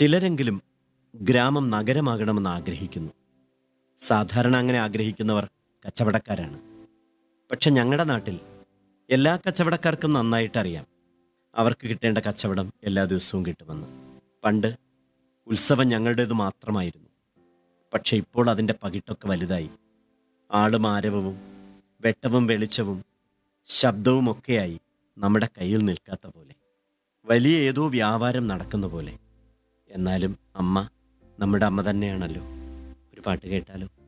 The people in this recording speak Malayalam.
ചിലരെങ്കിലും ഗ്രാമം നഗരമാകണമെന്ന് ആഗ്രഹിക്കുന്നു സാധാരണ അങ്ങനെ ആഗ്രഹിക്കുന്നവർ കച്ചവടക്കാരാണ് പക്ഷെ ഞങ്ങളുടെ നാട്ടിൽ എല്ലാ കച്ചവടക്കാർക്കും നന്നായിട്ടറിയാം അവർക്ക് കിട്ടേണ്ട കച്ചവടം എല്ലാ ദിവസവും കിട്ടുമെന്ന് പണ്ട് ഉത്സവം ഞങ്ങളുടേത് മാത്രമായിരുന്നു പക്ഷെ ഇപ്പോൾ അതിൻ്റെ പകിട്ടൊക്കെ വലുതായി ആളുമാരവവും വെട്ടവും വെളിച്ചവും ശബ്ദവും ഒക്കെയായി നമ്മുടെ കയ്യിൽ നിൽക്കാത്ത പോലെ വലിയ ഏതോ വ്യാപാരം നടക്കുന്ന പോലെ എന്നാലും അമ്മ നമ്മുടെ അമ്മ തന്നെയാണല്ലോ ഒരു പാട്ട് കേട്ടാലോ